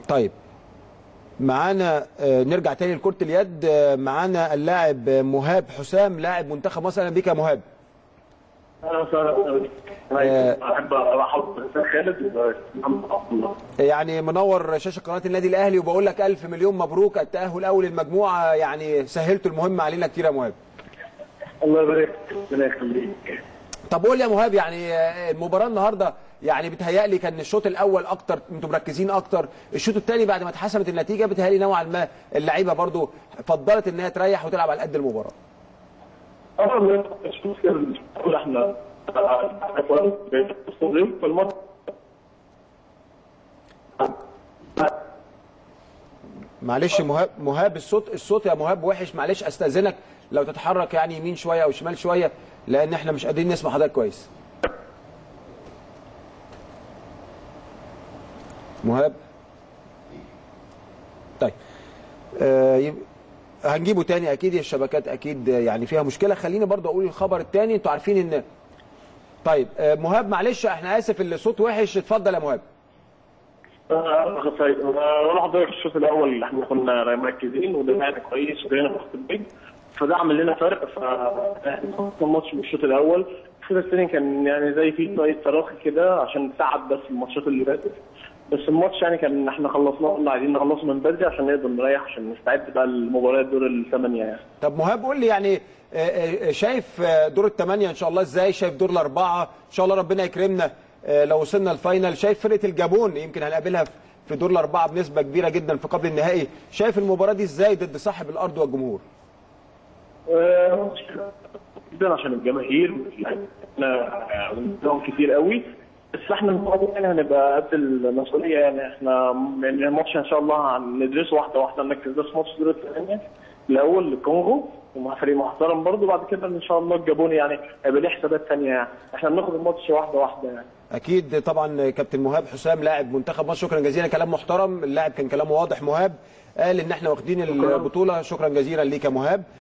طيب معانا آه، نرجع تاني لكرة اليد آه، معانا اللاعب مهاب حسام لاعب منتخب مصر اهلا بيك يا مهاب اهلا وسهلا احب ارحب بالاستاذ خالد ومحمد عبد الله يعني منور شاشه قناه النادي الاهلي وبقول لك الف مليون مبروك التاهل اول المجموعه يعني سهلتوا المهمه علينا كتير يا مهاب الله يبارك فيك ربنا يخليك طب قول لي يا مهاب يعني آه، المباراه النهارده يعني بتهيألي كان الشوط الاول اكتر انتوا مركزين اكتر الشوط الثاني بعد ما اتحسمت النتيجه بتهيألي نوعا ما اللعيبه برضو فضلت ان هي تريح وتلعب على قد المباراه اول مش مشكله احنا في الماتش معلش مهاب مهاب الصوت الصوت يا مهاب وحش معلش استاذنك لو تتحرك يعني يمين شويه او شمال شويه لان احنا مش قادرين نسمع حضرتك كويس مهاب طيب آه يب- هنجيبه تاني اكيد الشبكات اكيد يعني فيها مشكله خليني برضو اقول الخبر التاني انتوا عارفين ان طيب آه مهاب معلش احنا اسف الصوت وحش اتفضل يا مهاب وانا حضرتك الشوط الاول اللي احنا كنا مركزين ودفعنا كويس وجرينا في البيت فده عمل لنا فرق ف الماتش من الشوط الاول الشوط الثاني كان يعني زي فيه شويه تراخي كده عشان نساعد بس الماتشات اللي فاتت بس الماتش يعني كان احنا خلصناه كنا عايزين نخلصه من بدري عشان نقدر نريح عشان نستعد بقى لمباريات دور الثمانيه يعني طب مهاب قول لي يعني آه، آه، شايف آه، دور الثمانية ان شاء الله ازاي شايف دور الاربعة ان شاء الله ربنا يكرمنا آه، لو وصلنا الفاينل شايف فرقة الجابون يمكن هنقابلها في- في دور الاربعة بنسبة كبيرة جدا في قبل النهائي شايف المباراة دي ازاي ضد صاحب الارض والجمهور آه، جدا عشان الجماهير احنا عندهم كتير قوي بس احنا المفروض يعني هنبقى قد المسؤوليه يعني احنا يعني الماتش ان شاء الله هندرسه واحده واحده نركز بس ماتش دور الثمانيه الاول الكونغو ومع فريق محترم برضه بعد كده ان شاء الله الجابون يعني هيبقى ليه حسابات ثانيه يعني احنا بناخد الماتش واحده واحده يعني اكيد طبعا كابتن مهاب حسام لاعب منتخب مصر شكرا جزيلا كلام محترم اللاعب كان كلامه واضح مهاب قال ان احنا واخدين البطولة شكرا جزيلا ليك يا مهاب